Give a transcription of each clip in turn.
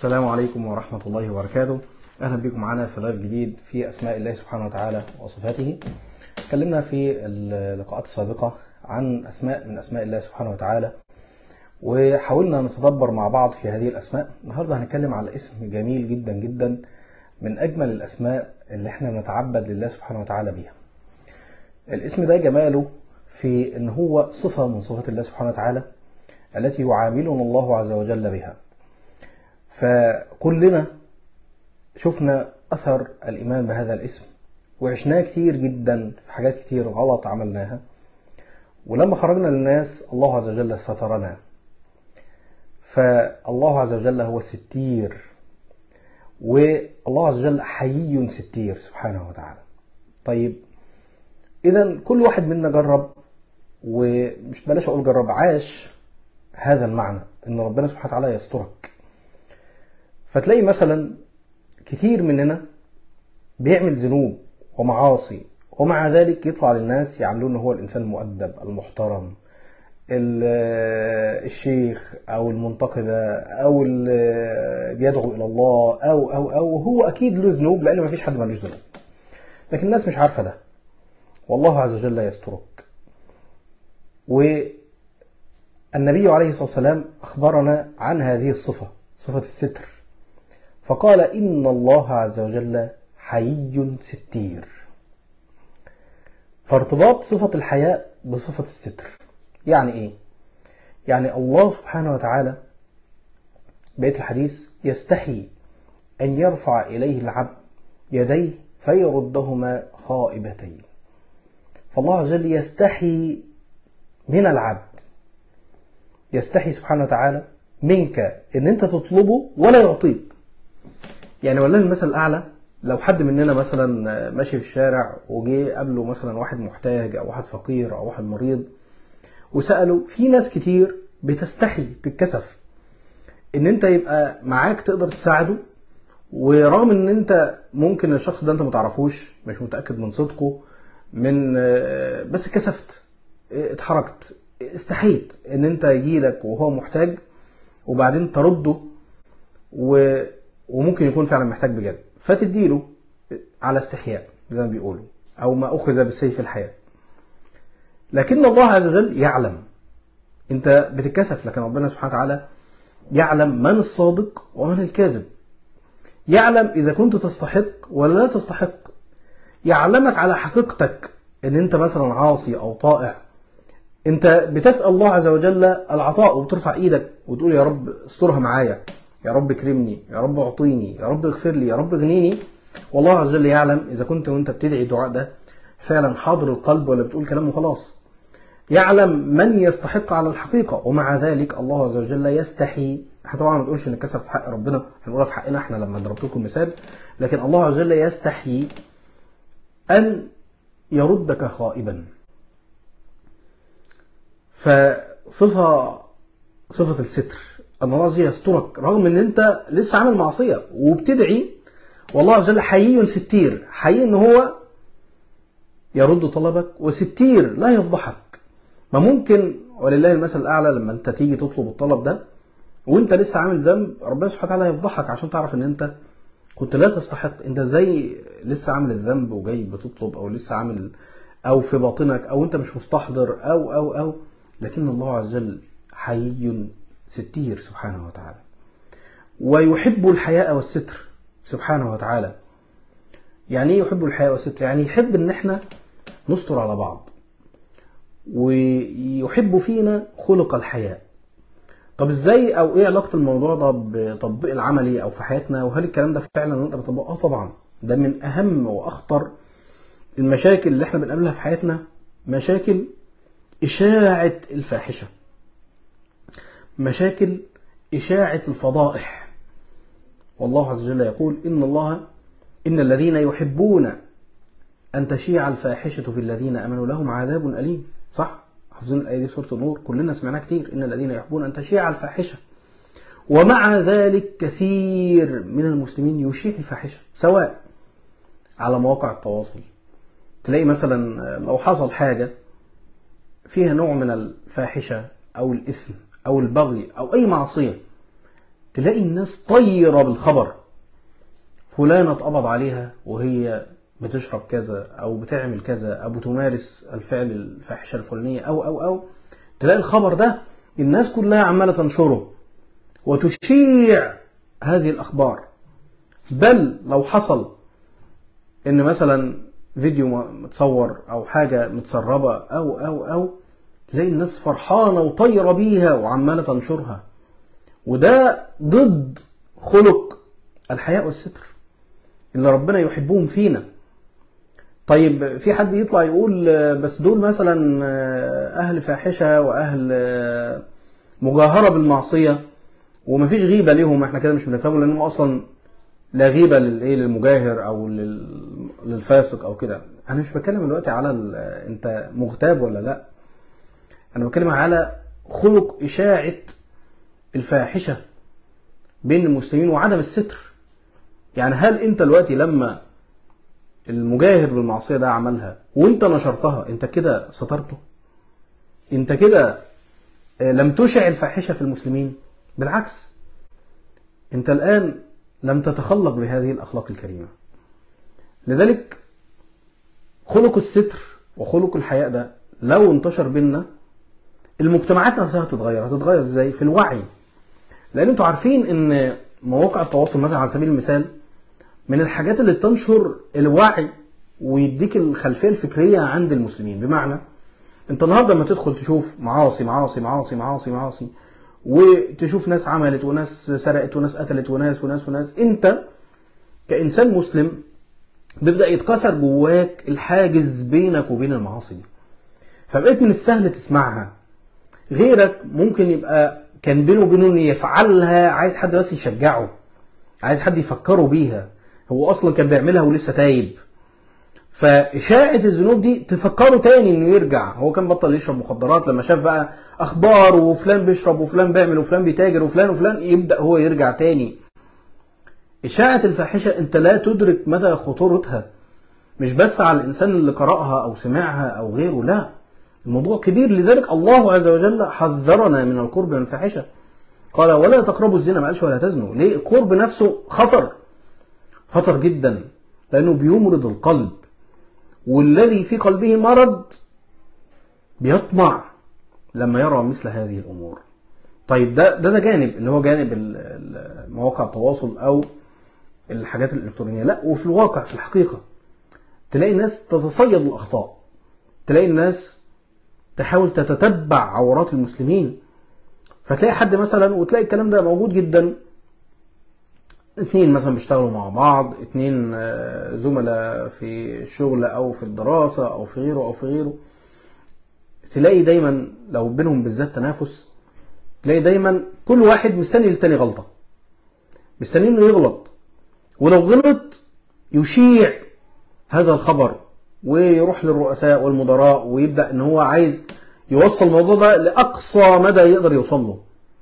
السلام عليكم ورحمة الله وبركاته أهلا بكم معنا في لايف جديد في أسماء الله سبحانه وتعالى وصفاته اتكلمنا في اللقاءات السابقة عن أسماء من أسماء الله سبحانه وتعالى وحاولنا نتدبر مع بعض في هذه الأسماء النهاردة هنتكلم على اسم جميل جدا جدا من أجمل الأسماء اللي احنا نتعبد لله سبحانه وتعالى بيها الاسم ده جماله في ان هو صفة من صفات الله سبحانه وتعالى التي يعاملنا الله عز وجل بها فكلنا شفنا أثر الإيمان بهذا الاسم وعشناه كتير جدا في حاجات كتير غلط عملناها ولما خرجنا للناس الله عز وجل سترنا فالله عز وجل هو الستير والله عز وجل حيي ستير سبحانه وتعالى طيب إذا كل واحد منا جرب ومش بلاش أقول جرب عاش هذا المعنى إن ربنا سبحانه وتعالى يسترك فتلاقي مثلا كتير مننا بيعمل ذنوب ومعاصي ومع ذلك يطلع للناس يعاملون هو الإنسان المؤدب المحترم الشيخ أو المنتقدة أو اللي بيدعو إلى الله أو أو أو هو أكيد له ذنوب لأن ما فيش حد ملوش ذنوب لكن الناس مش عارفة ده والله عز وجل يسترك والنبي عليه الصلاة والسلام أخبرنا عن هذه الصفة صفة الستر فقال إن الله عز وجل حيي ستير فارتباط صفة الحياء بصفة الستر يعني إيه؟ يعني الله سبحانه وتعالى بيت الحديث يستحي أن يرفع إليه العبد يديه فيردهما خائبتين فالله عز وجل يستحي من العبد يستحي سبحانه وتعالى منك ان انت تطلبه ولا يعطيك يعني والله المثل الاعلى لو حد مننا مثلا ماشي في الشارع وجه قابله مثلا واحد محتاج او واحد فقير او واحد مريض وسأله في ناس كتير بتستحي تتكسف ان انت يبقى معاك تقدر تساعده ورغم ان انت ممكن الشخص ده انت متعرفوش مش متأكد من صدقه من بس كسفت اتحركت استحيت ان انت يجيلك وهو محتاج وبعدين ترده و... وممكن يكون فعلا محتاج بجد فتديله على استحياء زي ما بيقولوا او ما اخذ بالسيف الحياة لكن الله عز وجل يعلم انت بتتكسف لكن ربنا سبحانه وتعالى يعلم من الصادق ومن الكاذب يعلم اذا كنت تستحق ولا لا تستحق يعلمك على حقيقتك ان انت مثلا عاصي او طائع انت بتسأل الله عز وجل العطاء وبترفع ايدك وتقول يا رب استرها معايا يا رب اكرمني يا رب اعطيني يا رب اغفر لي يا رب اغنيني والله عز وجل يعلم اذا كنت وانت بتدعي الدعاء ده فعلا حاضر القلب ولا بتقول كلام وخلاص يعلم من يستحق على الحقيقة ومع ذلك الله عز وجل يستحي احنا طبعا ما بنقولش ان الكسف في حق ربنا هنقولها في حقنا احنا لما ضربت لكم مثال لكن الله عز وجل يستحي أن يردك خائبا فصفة صفة الستر أن الله عز وجل يسترك رغم أن أنت لسه عامل معصية وبتدعي والله عز وجل حيي ستير حيي أن هو يرد طلبك وستير لا يفضحك ما ممكن ولله المثل الأعلى لما أنت تيجي تطلب الطلب ده وأنت لسه عامل ذنب ربنا سبحانه وتعالى يفضحك عشان تعرف أن أنت كنت لا تستحق انت زي لسه عامل الذنب وجاي بتطلب او لسه عامل او في باطنك او انت مش مستحضر او او او لكن الله عز وجل حي ستير سبحانه وتعالى ويحب الحياء والستر سبحانه وتعالى يعني ايه يحب الحياء والستر يعني يحب ان احنا نستر على بعض ويحب فينا خلق الحياء طب ازاي او ايه علاقه الموضوع ده بتطبيق العملي او في حياتنا وهل الكلام ده فعلا انت بتطبقه اه طبعا ده من اهم واخطر المشاكل اللي احنا بنقابلها في حياتنا مشاكل اشاعه الفاحشه مشاكل اشاعه الفضائح والله عز وجل يقول ان الله ان الذين يحبون ان تشيع الفاحشه في الذين امنوا لهم عذاب اليم صح حافظين الآية دي سورة النور كلنا سمعناها كتير إن الذين يحبون أن تشيع الفاحشة ومع ذلك كثير من المسلمين يشيع الفاحشة سواء على مواقع التواصل تلاقي مثلا لو حصل حاجة فيها نوع من الفاحشة أو الإثم أو البغي أو أي معصية تلاقي الناس طيرة بالخبر فلانة اتقبض عليها وهي بتشرب كذا أو بتعمل كذا أو بتمارس الفعل الفاحشة الفلانية أو أو أو تلاقي الخبر ده الناس كلها عمالة تنشره وتشيع هذه الأخبار بل لو حصل إن مثلا فيديو متصور أو حاجة متسربة أو أو أو تلاقي الناس فرحانة وطايرة بيها وعمالة تنشرها وده ضد خلق الحياء والستر اللي ربنا يحبهم فينا طيب في حد يطلع يقول بس دول مثلا أهل فاحشة وأهل مجاهرة بالمعصية ومفيش غيبة ليهم احنا كده مش بنفهمه لأنهم أصلا لا غيبة للإيه للمجاهر أو للفاسق أو كده أنا مش بتكلم دلوقتي على أنت مغتاب ولا لأ أنا بتكلم على خلق إشاعة الفاحشة بين المسلمين وعدم الستر يعني هل أنت دلوقتي لما المجاهر بالمعصية ده عملها وانت نشرتها انت كده سترته انت كده لم تشع الفاحشة في المسلمين بالعكس انت الآن لم تتخلق بهذه الأخلاق الكريمة لذلك خلق الستر وخلق الحياء ده لو انتشر بينا المجتمعات نفسها هتتغير هتتغير ازاي في الوعي لان انتوا عارفين ان مواقع التواصل مثلا على سبيل المثال من الحاجات اللي تنشر الوعي ويديك الخلفيه الفكريه عند المسلمين بمعنى انت النهارده لما تدخل تشوف معاصي معاصي معاصي معاصي معاصي وتشوف ناس عملت وناس سرقت وناس قتلت وناس وناس وناس انت كانسان مسلم بيبدا يتكسر جواك الحاجز بينك وبين المعاصي دي فبقيت من السهل تسمعها غيرك ممكن يبقى كان بينه وبينه انه يفعلها عايز حد بس يشجعه عايز حد يفكره بيها هو اصلا كان بيعملها ولسه تايب فإشاعة الذنوب دي تفكره تاني انه يرجع هو كان بطل يشرب مخدرات لما شاف بقى اخبار وفلان بيشرب وفلان بيعمل وفلان بيتاجر وفلان وفلان يبدأ هو يرجع تاني إشاعة الفاحشة انت لا تدرك مدى خطورتها مش بس على الانسان اللي قرأها او سمعها او غيره لا الموضوع كبير لذلك الله عز وجل حذرنا من القرب من الفاحشة قال ولا تقربوا الزنا ما قالش ولا تزنوا ليه القرب نفسه خطر خطر جدا لانه بيمرض القلب والذي في قلبه مرض بيطمع لما يرى مثل هذه الامور طيب ده ده ده جانب اللي هو جانب مواقع التواصل او الحاجات الالكترونيه لا وفي الواقع في الحقيقه تلاقي الناس تتصيد الاخطاء تلاقي الناس تحاول تتتبع عورات المسلمين فتلاقي حد مثلا وتلاقي الكلام ده موجود جدا اثنين مثلا بيشتغلوا مع بعض اثنين زملاء في الشغل او في الدراسة او في غيره او في غيره تلاقي دايما لو بينهم بالذات تنافس تلاقي دايما كل واحد مستني للتاني غلطة مستني انه يغلط ولو غلط يشيع هذا الخبر ويروح للرؤساء والمدراء ويبدأ ان هو عايز يوصل الموضوع ده لأقصى مدى يقدر يوصل له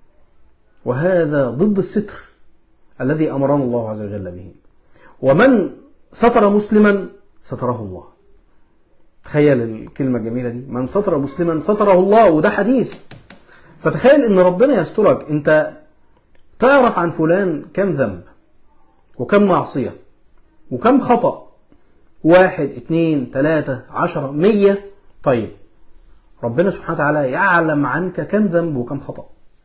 وهذا ضد الستر الذي أمرنا الله عز وجل به ومن ستر مسلما ستره الله تخيل الكلمة الجميلة دي من ستر مسلما ستره الله وده حديث فتخيل ان ربنا يسترك انت تعرف عن فلان كم ذنب وكم معصية وكم خطأ واحد اتنين تلاتة عشرة مية طيب ربنا سبحانه وتعالى يعلم عنك كم ذنب وكم خطأ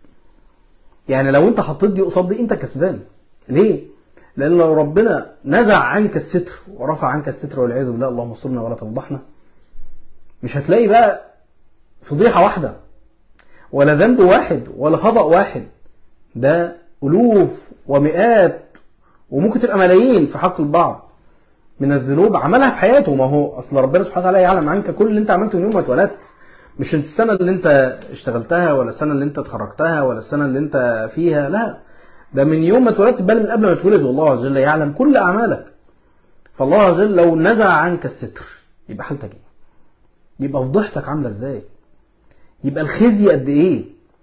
يعني لو انت حطيت دي قصاد دي انت كسبان ليه لان لو ربنا نزع عنك الستر ورفع عنك الستر والعياذ بالله اللهم استرنا ولا تفضحنا مش هتلاقي بقى فضيحة واحدة ولا ذنب واحد ولا خطأ واحد ده ألوف ومئات وممكن تبقى ملايين في حق البعض من الذنوب عملها في حياته ما هو اصل ربنا سبحانه وتعالى يعلم عنك كل اللي انت عملته من يوم ما اتولدت مش السنه اللي انت اشتغلتها ولا السنه اللي انت اتخرجتها ولا السنه اللي انت فيها لا ده من يوم ما اتولدت بل من قبل ما تولد والله عز وجل يعلم كل اعمالك فالله عز وجل لو نزع عنك الستر يبقى حالتك ايه يبقى فضيحتك عامله ازاي يبقى الخزي قد ايه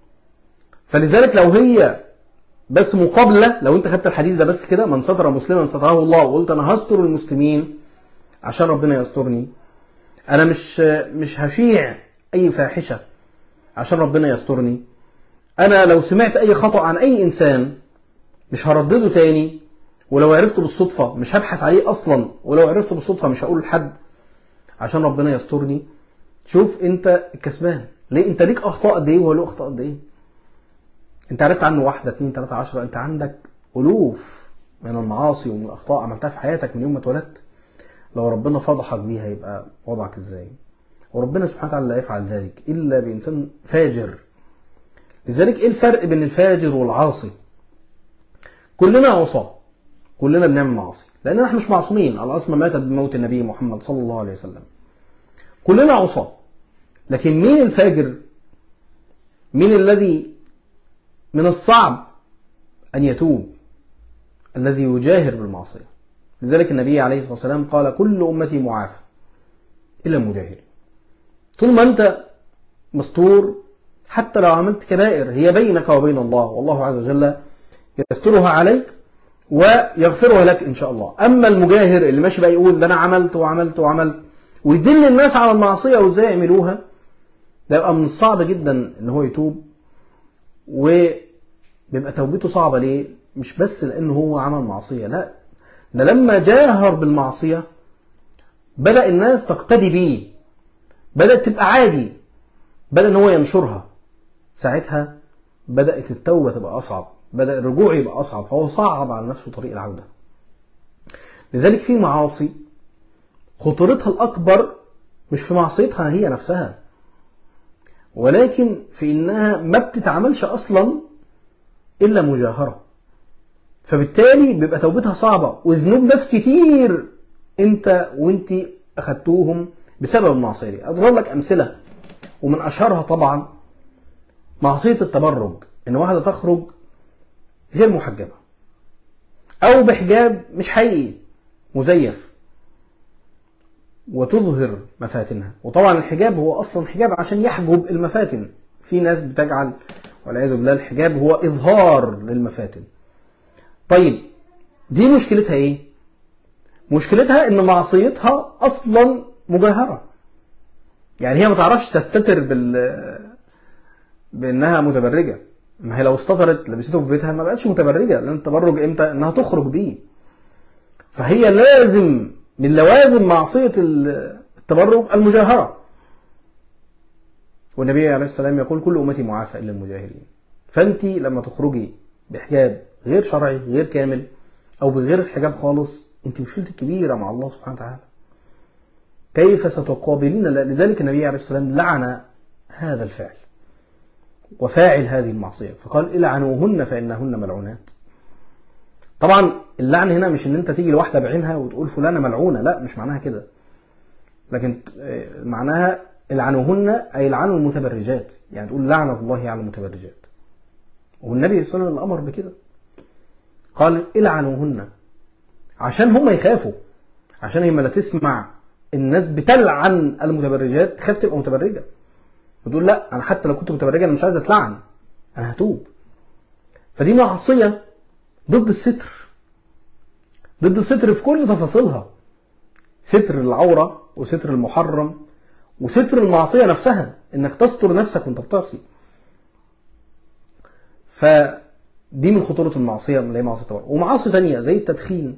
فلذلك لو هي بس مقابله لو انت خدت الحديث ده بس كده من ستر مسلما ستره الله وقلت انا هستر المسلمين عشان ربنا يسترني انا مش مش هشيع اي فاحشه عشان ربنا يسترني انا لو سمعت اي خطا عن اي انسان مش هردده تاني ولو عرفت بالصدفة مش هبحث عليه أصلا ولو عرفت بالصدفة مش هقول لحد عشان ربنا يسترني شوف انت الكسبان ليه انت ليك اخطاء قد ايه وهو له اخطاء قد ايه انت عرفت عنه واحدة اتنين تلاتة عشرة انت عندك الوف من المعاصي ومن الاخطاء عملتها في حياتك من يوم ما اتولدت لو ربنا فضحك بيها يبقى وضعك ازاي وربنا سبحانه وتعالى لا يفعل ذلك الا بانسان فاجر لذلك ايه الفرق بين الفاجر والعاصي كلنا عصاة كلنا بنعمل معاصي لاننا احنا مش معصومين العصمة ماتت بموت النبي محمد صلى الله عليه وسلم كلنا عصاة لكن مين الفاجر مين الذي من الصعب أن يتوب الذي يجاهر بالمعصية لذلك النبي عليه الصلاة والسلام قال كل أمتي معافى إلا المجاهر طول ما أنت مستور حتى لو عملت كبائر هي بينك وبين الله والله عز وجل يسترها عليك ويغفرها لك إن شاء الله أما المجاهر اللي ماشي بقى يقول ده أنا عملت وعملت وعملت ويدل الناس على المعصية وإزاي يعملوها ده يبقى من الصعب جدا إن هو يتوب وبيبقى توبته صعبة ليه؟ مش بس لأنه هو عمل معصية لا ده لما جاهر بالمعصية بدأ الناس تقتدي بيه بدأت تبقى عادي بدأ إن هو ينشرها ساعتها بدأت التوبة تبقى أصعب بدأ الرجوع يبقى أصعب فهو صعب على نفسه طريق العودة لذلك في معاصي خطورتها الأكبر مش في معصيتها هي نفسها ولكن في إنها ما بتتعملش أصلا إلا مجاهرة فبالتالي بيبقى توبتها صعبة وذنوب ناس كتير أنت وأنت أخدتوهم بسبب المعصية دي أضرب لك أمثلة ومن أشهرها طبعا معصية التبرج إن واحدة تخرج غير محجبة أو بحجاب مش حقيقي مزيف وتظهر مفاتنها وطبعا الحجاب هو أصلا حجاب عشان يحجب المفاتن في ناس بتجعل والعياذ بالله الحجاب هو إظهار للمفاتن طيب دي مشكلتها إيه؟ مشكلتها إن معصيتها أصلا مجاهرة يعني هي ما تعرفش تستتر بال بانها متبرجه ما هي لو استترت لبسته في بيتها ما بقتش متبرجه لان التبرج امتى انها تخرج بيه فهي لازم من لوازم معصيه التبرج المجاهره والنبي عليه السلام يقول كل امتي معافى الا المجاهرين فانت لما تخرجي بحجاب غير شرعي غير كامل او بغير حجاب خالص انت مشكلتك كبيره مع الله سبحانه وتعالى كيف ستقابلين لذلك النبي عليه السلام لعن هذا الفعل وفاعل هذه المعصية فقال العنوهن فإنهن ملعونات طبعا اللعن هنا مش ان انت تيجي لواحدة بعينها وتقول فلانة ملعونة لا مش معناها كده لكن معناها العنوهن أي العنوا المتبرجات يعني تقول لعنة الله على المتبرجات والنبي صلى الله عليه وسلم أمر بكده قال العنوهن عشان هم يخافوا عشان هي لا تسمع الناس بتلعن المتبرجات تخاف تبقى متبرجه وتقول لا انا حتى لو كنت متبرجه انا مش عايز اتلعن انا هتوب فدي معصيه ضد الستر ضد الستر في كل تفاصيلها ستر العوره وستر المحرم وستر المعصيه نفسها انك تستر نفسك وانت بتعصي فدي من خطوره المعصيه اللي هي معصيه التبرج ومعاصي ثانيه زي التدخين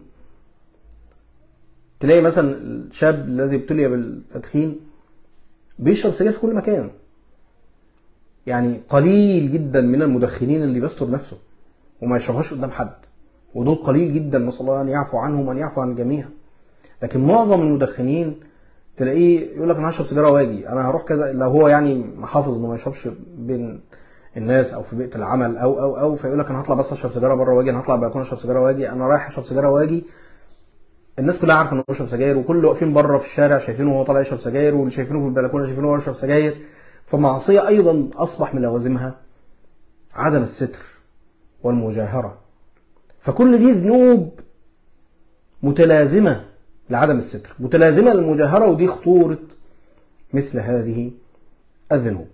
تلاقي مثلا الشاب الذي ابتلي بالتدخين بيشرب سجاير في كل مكان يعني قليل جدا من المدخنين اللي بيستر نفسه وما يشربهاش قدام حد ودول قليل جدا نسال الله ان يعفو عنهم وان يعفو عن الجميع لكن معظم المدخنين تلاقيه يقول لك انا هشرب سيجاره واجي انا هروح كذا لو هو يعني محافظ انه ما يشربش بين الناس او في بيئه العمل او او او فيقول لك انا هطلع بس اشرب سيجاره بره واجي انا هطلع بلكونه اشرب سيجاره واجي انا رايح اشرب سيجاره واجي الناس كلها عارفه انه بيشرب سجاير وكل اللي واقفين بره في الشارع شايفينه وهو طالع يشرب سجاير واللي شايفينه في البلكونه شايفينه وهو يشرب سجاير فمعصيه ايضا اصبح من لوازمها عدم الستر والمجاهره فكل دي ذنوب متلازمه لعدم الستر متلازمه للمجاهره ودي خطوره مثل هذه الذنوب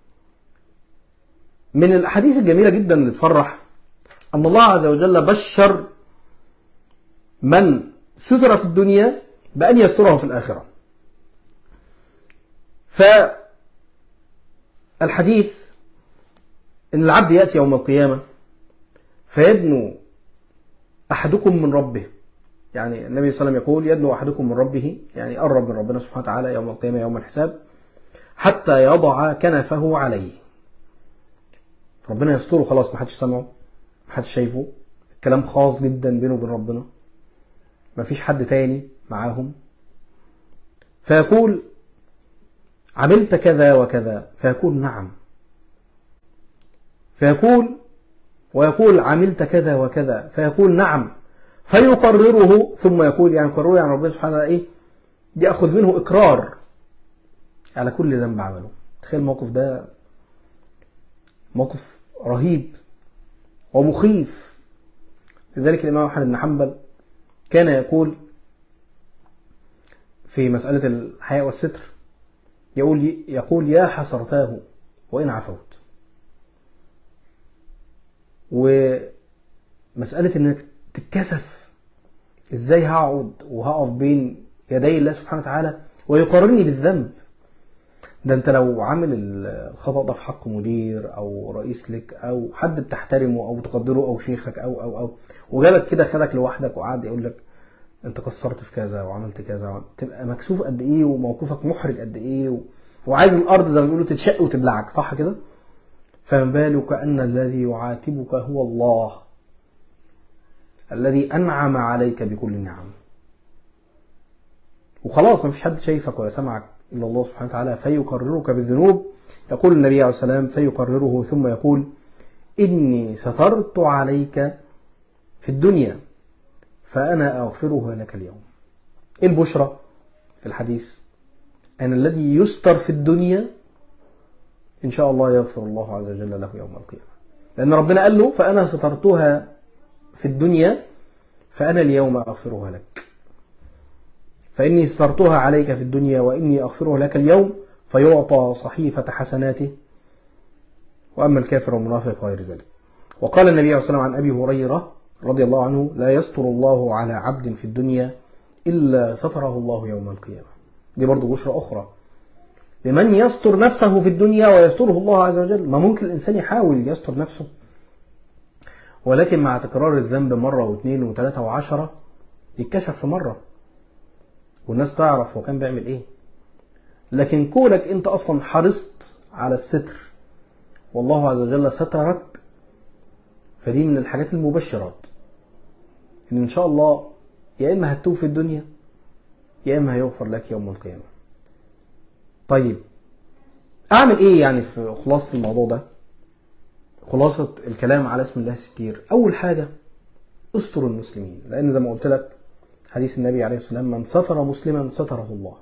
من الاحاديث الجميله جدا اللي تفرح ان الله عز وجل بشر من ستر في الدنيا بأن يستره في الآخرة فالحديث إن العبد يأتي يوم القيامة فيدنو أحدكم من ربه يعني النبي صلى الله عليه وسلم يقول يدنو أحدكم من ربه يعني قرب من ربنا سبحانه وتعالى يوم القيامة يوم الحساب حتى يضع كنفه عليه ربنا يستره خلاص ما حدش سمعه ما حدش شايفه الكلام خاص جدا بينه وبين ربنا ما فيش حد تاني معاهم فيقول عملت كذا وكذا فيقول نعم فيقول ويقول عملت كذا وكذا فيقول نعم فيقرره ثم يقول يعني يقرره يعني ربنا سبحانه وتعالى ايه ياخذ منه اقرار على كل ذنب عمله تخيل الموقف ده موقف رهيب ومخيف لذلك الامام احمد بن حنبل كان يقول في مسألة الحياء والستر يقول يقول يا حسرتاه وإن عفوت ومسألة إنك تتكسف إزاي هقعد وهقف بين يدي الله سبحانه وتعالى ويقارني بالذنب ده انت لو عامل الخطأ ده في حق مدير او رئيس لك او حد بتحترمه او بتقدره او شيخك او او او وجابك كده خدك لوحدك وقعد يقول لك انت قصرت في كذا وعملت كذا تبقى مكسوف قد ايه وموقفك محرج قد ايه و... وعايز الارض زي ما بيقولوا تتشق وتبلعك صح كده فما بالك ان الذي يعاتبك هو الله الذي انعم عليك بكل النعم وخلاص ما فيش حد شايفك ولا سمعك الا الله سبحانه وتعالى فيقررك بالذنوب يقول النبي عليه السلام فيقرره ثم يقول اني سترت عليك في الدنيا فأنا أغفرها لك اليوم إيه البشرى في الحديث أن الذي يستر في الدنيا إن شاء الله يغفر الله عز وجل له يوم القيامة لأن ربنا قال له فأنا سترتها في الدنيا فأنا اليوم أغفرها لك فإني سترتها عليك في الدنيا وإني أغفرها لك اليوم فيعطى صحيفة حسناته وأما الكافر والمنافق غير ذلك وقال النبي عليه الصلاة والسلام عن أبي هريرة رضي الله عنه لا يستر الله على عبد في الدنيا إلا ستره الله يوم القيامة دي برضو بشرى أخرى لمن يستر نفسه في الدنيا ويستره الله عز وجل ما ممكن الإنسان يحاول يستر نفسه ولكن مع تكرار الذنب مرة واثنين وثلاثة وعشرة يتكشف في مرة والناس تعرف هو كان بيعمل ايه لكن كونك انت اصلا حرصت على الستر والله عز وجل سترك فدي من الحاجات المبشرات ان ان شاء الله يا اما هتوب في الدنيا يا اما هيغفر لك يوم القيامه طيب اعمل ايه يعني في خلاصه الموضوع ده خلاصه الكلام على اسم الله الستير اول حاجه استر المسلمين لان زي ما قلت لك حديث النبي عليه الصلاه والسلام من ستر مسلما ستره الله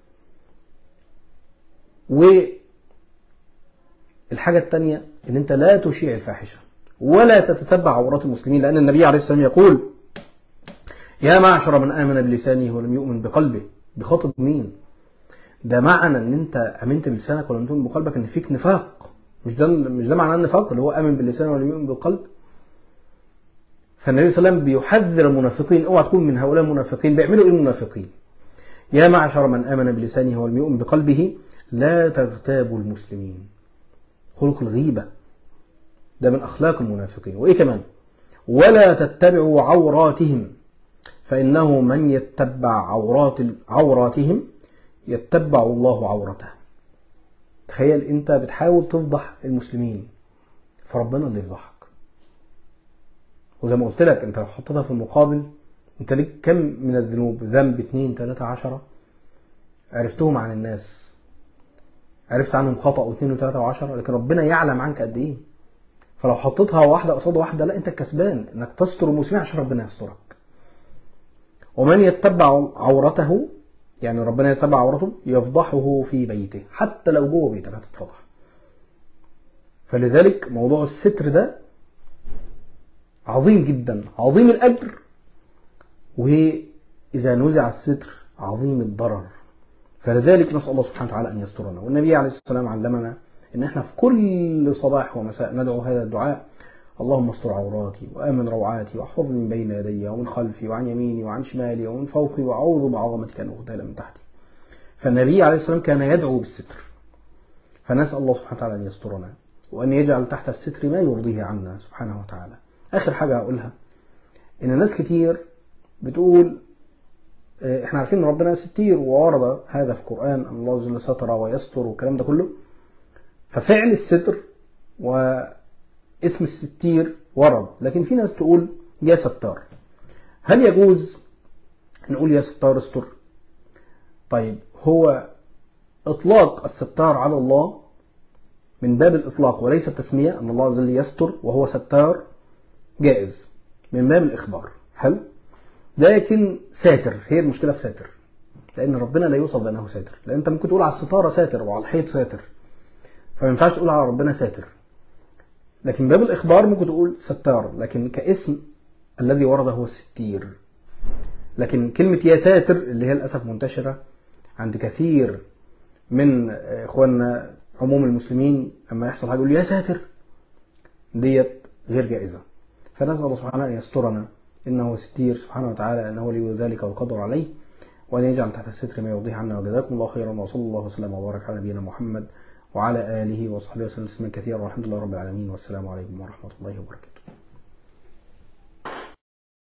والحاجه الثانيه ان انت لا تشيع الفاحشه ولا تتتبع عورات المسلمين لأن النبي عليه الصلاة والسلام يقول يا معشر من آمن بلسانه ولم يؤمن بقلبه بخاطب مين ده معنى ان انت امنت بلسانك ولم تؤمن بقلبك ان فيك نفاق مش ده مش ده معناه النفاق اللي هو امن باللسان ولم يؤمن بالقلب فالنبي صلى الله عليه وسلم بيحذر المنافقين اوعى تكون من هؤلاء المنافقين بيعملوا ايه المنافقين يا معشر من امن بلسانه ولم يؤمن بقلبه لا تغتابوا المسلمين خلق الغيبه ده من أخلاق المنافقين وإيه كمان ولا تتبعوا عوراتهم فإنه من يتبع عورات عوراتهم يتبع الله عورته تخيل أنت بتحاول تفضح المسلمين فربنا اللي يفضحك وزي ما قلت لك أنت لو حطيتها في المقابل أنت ليك كم من الذنوب ذنب اتنين تلاتة عشرة عرفتهم عن الناس عرفت عنهم خطأ واثنين وثلاثة وعشرة لكن ربنا يعلم عنك قد إيه فلو حطيتها واحدة قصاد واحدة لا أنت الكسبان إنك تستر المسلمين عشان ربنا يسترك ومن يتبع عورته يعني ربنا يتبع عورته يفضحه في بيته حتى لو جوه بيتك هتتفضح فلذلك موضوع الستر ده عظيم جدا عظيم الأجر وإذا نزع الستر عظيم الضرر فلذلك نسأل الله سبحانه وتعالى أن يسترنا والنبي عليه الصلاة والسلام علمنا ان احنا في كل صباح ومساء ندعو هذا الدعاء اللهم استر عوراتي وامن روعاتي واحفظني من بين يدي ومن خلفي وعن يميني وعن شمالي ومن فوقي واعوذ بعظمتك ان اغتال من تحتي فالنبي عليه الصلاه والسلام كان يدعو بالستر فنسال الله سبحانه وتعالى ان يسترنا وان يجعل تحت الستر ما يرضيه عنا سبحانه وتعالى اخر حاجه هقولها ان ناس كتير بتقول آه، احنا عارفين ان ربنا ستير وورد هذا في القرآن أن الله جل ستر ويستر والكلام ده كله ففعل الستر واسم الستير ورد لكن في ناس تقول يا ستار هل يجوز نقول يا ستار استر طيب هو إطلاق الستار على الله من باب الإطلاق وليس التسمية أن الله عز وجل يستر وهو ستار جائز من باب الإخبار حلو لكن ساتر هي المشكلة في ساتر لأن ربنا لا يوصف بأنه ساتر لأن أنت ممكن تقول على الستارة ساتر وعلى الحيط ساتر فما ينفعش تقول على ربنا ساتر لكن باب الإخبار ممكن تقول ستار لكن كاسم الذي ورد هو الستير لكن كلمة يا ساتر اللي هي للأسف منتشرة عند كثير من إخواننا عموم المسلمين أما يحصل حاجة يقول يا ساتر ديت غير جائزة فنسأل الله سبحانه أن يسترنا إنه ستير سبحانه وتعالى أنه ولي ذلك والقدر عليه وأن يجعل تحت الستر ما يرضيه عنا وجزاكم الله خيرا وصلى الله وسلم وبارك على نبينا محمد وعلى آله وصحبه وسلم تسليما كثيرا والحمد لله رب العالمين والسلام عليكم ورحمة الله وبركاته